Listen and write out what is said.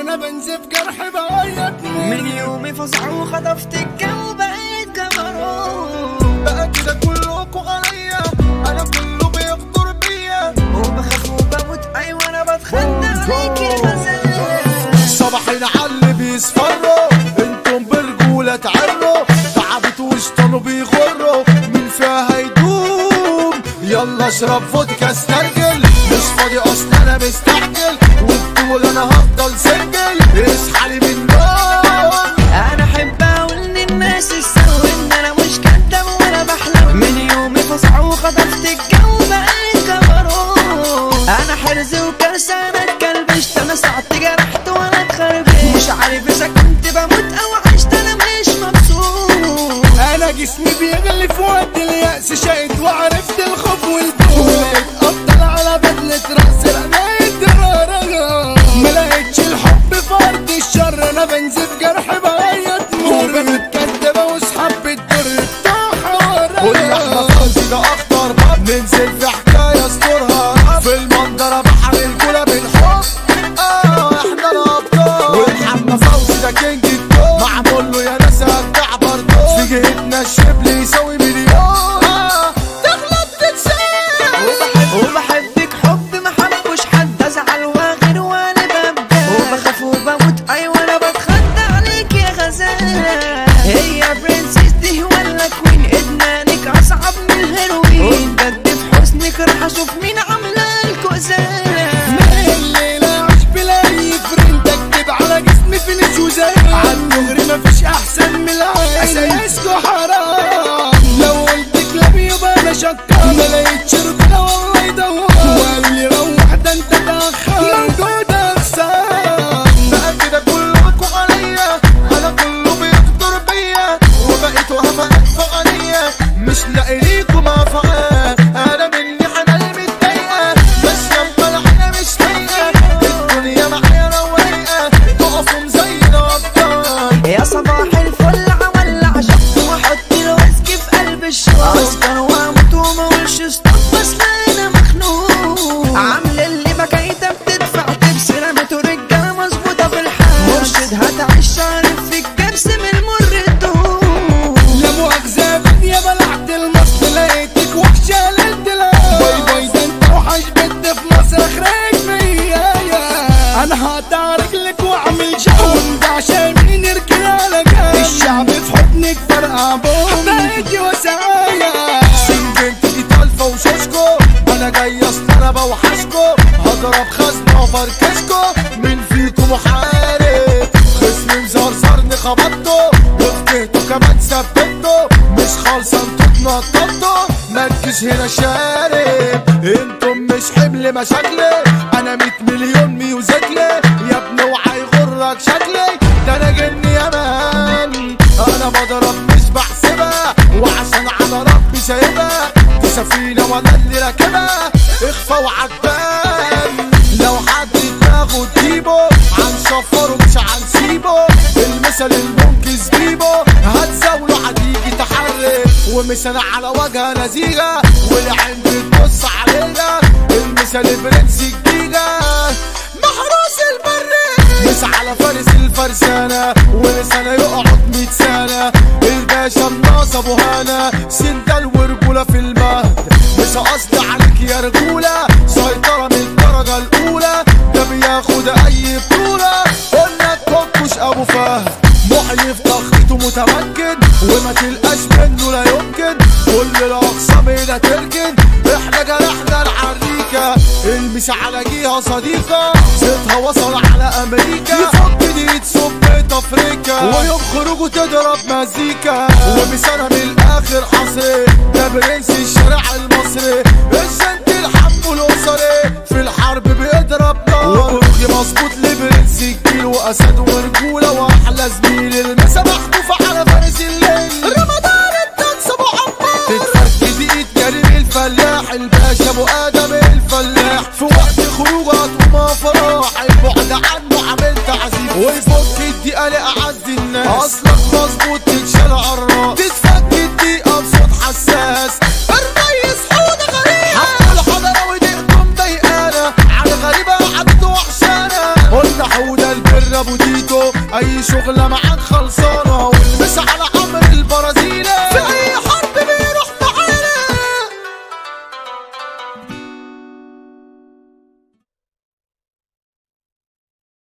انا بنزف جرح بعيط من يومي فزع وخطفت الجو بقيت كاميرون بقى كده كلكوا عليا انا كله بيغدر بيا وبخاف وبموت ايوه انا بتخدع عليك يا غزال صباحين على بيصفروا انتم برجولة تعروا تعبت واشطنوا بيغروا من فيها هيدوم يلا اشرب فودكا استرجل مش فاضي اصلا انا مستعجل وبتقول انا هفضل سنجل اصحى لي من النوم انا احب اقول للناس السو ان انا مش كداب ولا بحلم من يومي فزع وخطفت الجو بقيت كاميرون انا حرز وكارثه انا اتكلبشت انا ساعات جرحت وانا اتخربشت مش عارف اذا كنت بموت او عشت انا مش مبسوط انا جسمي بيغلي في وقت اليأس شقيت وعرفت الخوف والبوم ولقيت ابطال على بدلة رأس رميت درارة ما لقيتش الحب في ارض الشر انا بنزف جرح بعيط نور متكدبة واصحاب الدر بتاعها واللحمة فاضي ده اخطر باب ننزل في حكاية استرها في المنظرة بحر الكولا بالحب اه احنا الابطال والحمى فوزي ده كينج التوب معمول له يا ناس ارجع برضه في جهتنا الشبل يساوي مليون آه، تغلط تتسال وبحب وبحبك حب ما حبوش حد ازعل واغير وانا ببدا وبخاف وبموت ايوه انا بتخدع عليك يا غزاله هي برنسيس دي ولا كوين ادمانك اصعب من الهيروين بجد في حسنك راح اشوف مين عامله الكوزاله الليلة عش بلا اي فريند اكتب على جسمي في نشوزات عالدغري مفيش احسن من العين اسايسكو حرام لو قلت كلاب يبقى انا شكار ما لقيتش رجولة والله يدور وقال لي روح ده انت تاخر موجود اخسر بقى كده كلكوا عليا انا كله بيقدر بيا وبقيت وهبقى فقرية مش لاقي ليكوا موافقة انا مني حنان متضايقة بس يما العينة مش فايقة الدنيا معايا روايقة تقفوا زي الابطال يا صباح الفل عولع شط واحط الويسكي في قلب الشوط اسكر واموت وما اقولش ستوب بس لا انا مخنوق عامل اللي بكايته بتدفع تبس رمت ورجاله مظبوطه في الحال مرشد هتعيش عارف في الكبس من مر الدهون لا مؤاخذة يا بلعت المصر لقيتك وحشة ليلة باي باي ده انت وحش بنت في مصر اخرج فيا انا هقطع رجلك واعمل شعون ده عشان مين يركن على جنب الشعب في حضنك فرقع بوم حبايتي وسعايا سنجنت دي طالفة وشوشكو انا جاي اصل بوحشكو هضرب خزنة وفركشكو مين فيكم محارب خصمي مزرزرني خبطته وفكهته كمان ثبته مش خالصة انتوا اتنططوا مالكش هنا شارب انتم مش حمل مشاكلي انا ميت مليون ميوزيكلي يا ابني اوعى يغرك شكلي ده انا جني يا مان انا بضرب مش بحسبها وعشان على ربي سايبها دي سفينة وانا اللي راكبها اخفى وعجبان لو حد دماغه تجيبه هنشفره مش هنسيبه المثل المنكس جيبه هتزاوله هتيجي تحرك ومثل على وجه نزيهة والعين بتبص علينا المثل برنس الجيجا محروس البري مش على فارس الفرسانة ولسانة يقعد ميت سنة الباشا الناصب ابو هانا سندال ورجولة في المهد مش قصدي عليك يا رجولة سيطرة من الدرجة الأولى ده بياخد أي بطولة قلنا كوكوش أبو فهد محيي في ضغطه متمكن وما تلقاش منه لا يمكن كل الأقسام هنا تركن احنا جرحنا العريكة المس على جيها صديقة صيتها وصل على أمريكا يفك دي تصب افريكا ويوم خروجه تضرب مزيكا ومسانها من الآخر حصري ده برنس الشارع المصري الجنت الحب الأسري في الحرب بيضرب نار وأخي مظبوط لبرنس الجيل وأسد ورجولة وأحلى زميل المسا محذوفة على فارس الليل رمضان الدنس أبو عمار تتفك دقيقة كريم الفلاح الباشا أبو آدم الفلاح في وقت خروجات وما فرح البعد عنه عامل تعذيب ويفك الدقيقة لأعدي الناس أصلك مظبوط تتشال عالراس تتفك الدقيقة بصوت حساس الريس حودة غريب حط اي شغلة معاك خلص